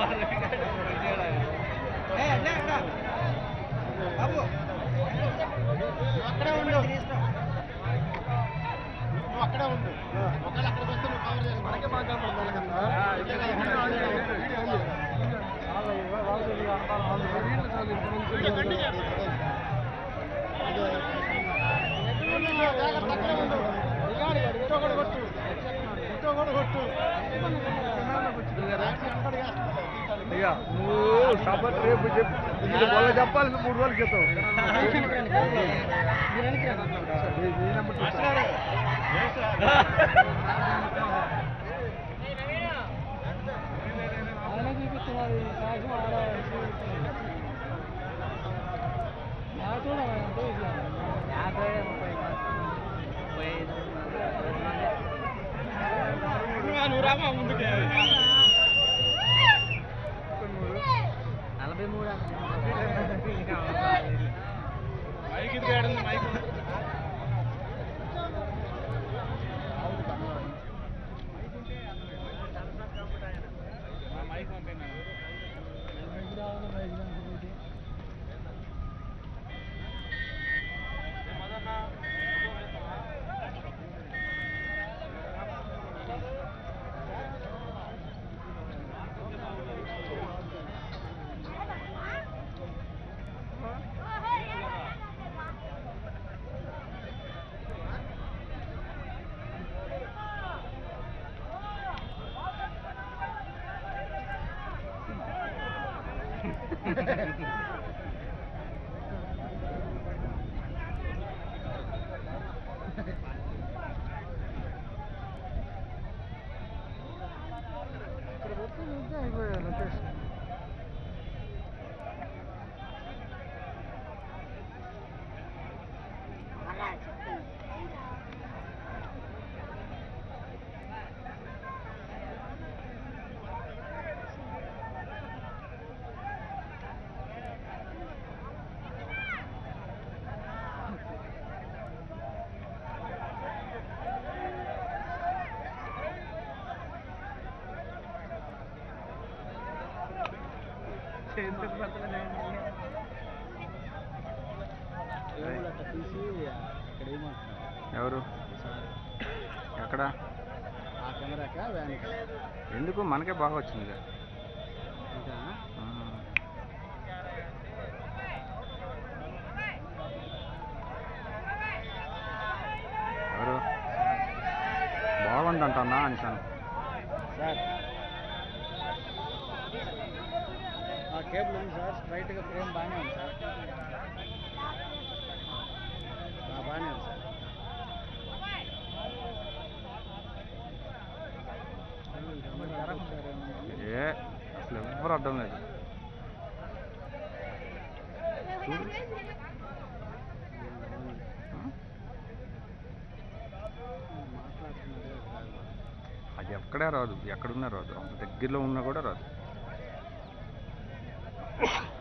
అక్కడే ఉండు నువ్వు అక్కడే ఉండు ఒకళ్ళు అక్కడికి వస్తే నువ్వు కవర్ చేసి మనకే బాగా ఇక నువ్వు సపోర్ట్ రేపు చెప్పు ఇది వాళ్ళ చెప్పాలి నువ్వు మూడు రోజుల క్రితం ఈ నెంబర్ చూస్తా. నలభై మూడు ఇక్కడ పెడితే ఇంకా అయిపోయాయి లొకేషన్ తీసి ఇక్కడ ఏమంటున్నారు ఎవరు ఎక్కడ ఆ కెమెరాకా వ్యాన్కా ఎందుకు మనకే బాగా వచ్చింది కదా. ఇంకా ఆ. ఎవరు బాగుందంటన్నా అంటాను సార్ ఆ కేబుల్ ఉంది సార్ స్ట్రైట్గా ఫ్రేమ్ బాగానే ఉంది సార్ ఆ, బాగానే ఉంది సార్ ఏ అసలు ఎవ్వరు అర్థం లేదు చూడు ఆ? అది ఎక్కడే రాదు ఎక్కడున్నా రాదు దగ్గరలో ఉన్నా కూడా రాదు